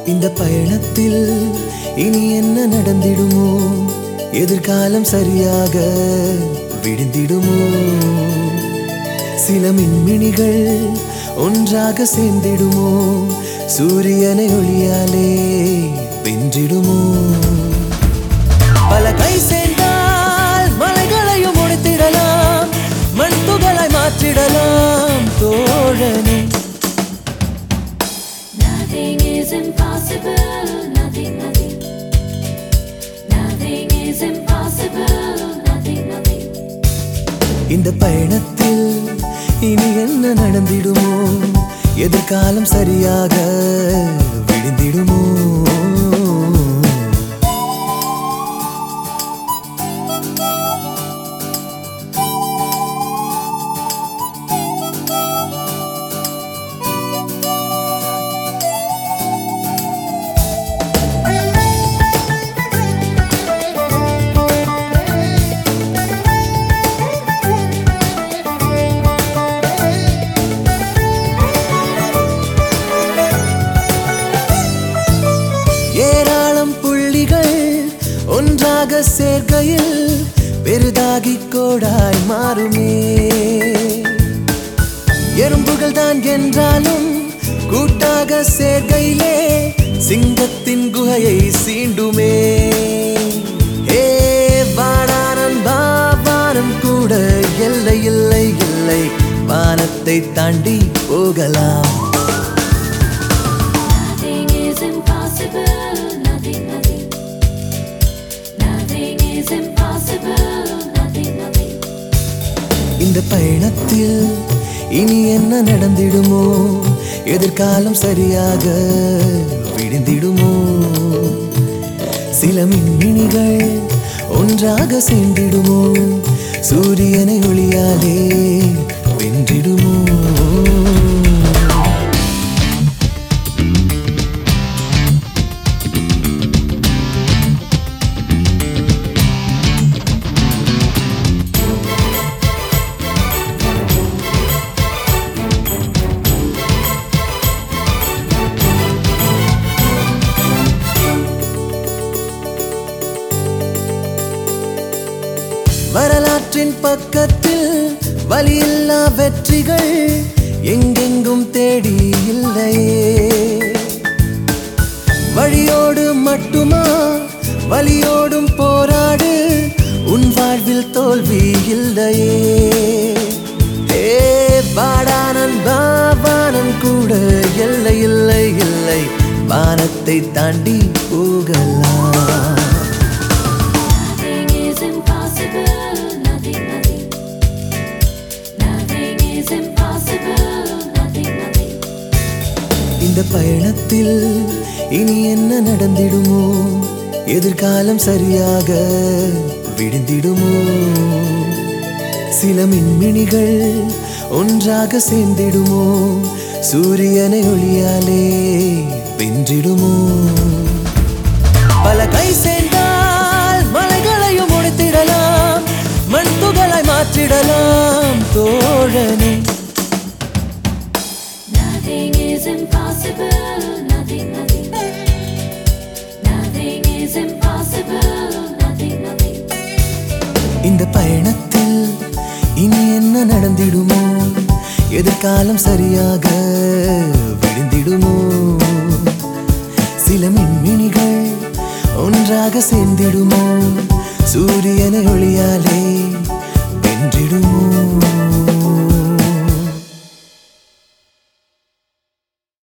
இந்த பயணத்தில் இனி என்ன நடந்திடுமோ எதிர்காலம் சரியாக விடிந்திடுமோ சில மின்மினிகள் ஒன்றாக சேர்ந்திடுமோ சூரியனை ஒளியாலே வென்றிடுமோ பல கை சேர்ந்தால் மலைகளையும் உடைத்திடலாம் மண் துகளாய் மாற்றிடலாம் தோழனே Nothing is impossible. Nothing, nothing. Nothing is impossible. Nothing, nothing. இந்த பயணத்தில் இனி என்ன நடந்திடுமோ எதிர்காலம் சரியாக விழுந்திடுமோ ஏராளம் புள்ளிகள் ஒன்றாக சேர்க்கையில் பெரிதாகி கோடாய் மாறுமே எறும்புகள் தான் என்றாலும் கூட்டாக சேர்க்கையிலே சிங்கத்தின் குகையை சீண்டுமே ஏ வாடானன் பாவானம் கூட எல்லை இல்லை இல்லை வானத்தை தாண்டி போகலாம் Nothing is impossible. Nothing, nothing. Nothing is impossible. Nothing, nothing. இந்த பயணத்தில் இனி என்ன நடந்திடுமோ எதிர்காலம் சரியாக விடிந்திடுமோ சில மின்மினிகள் ஒன்றாக சேர்ந்திடுமோ சூரியனை ஒளியாலே வென்றிடுமோ வரலாற்றின் பக்கத்தில் வலியில்லா வெற்றிகள் எங்கெங்கும் தேடி இல்லையே வழியோடு மட்டுமா வலியோடும் போராடு உன் வாழ்வில் தோல்வி இல்லையே ஏ வாடானன் பாவானன் கூட எல்லை இல்லை இல்லை வானத்தை தாண்டி போகலாம் Nothing is impossible. Nothing, nothing. Nothing is impossible. Nothing, nothing. இந்த பயணத்தில் இனி என்ன நடந்திடுமோ எதிர்காலம் சரியாக விடிந்திடுமோ சில மின்மினிகள் ஒன்றாக சேர்ந்திடுமோ சூரியனை ஒளியாலே வென்றிடுமோ பல கை சேர்ந்தால் மலைகளையும் உடைத்திடலாம் மண் துகளாய் மாற்றிடலாம் தோழனே Nothing is impossible. Nothing, nothing. Nothing is impossible. Nothing, nothing. இந்த பயணத்தில் இனி என்ன நடந்திடுமோ எதிர்காலம் சரியாக விழுந்திடுமோ சில மின்மினிகள் ஒன்றாக சேர்ந்திடுமோ சூரியனை ஒளியாலே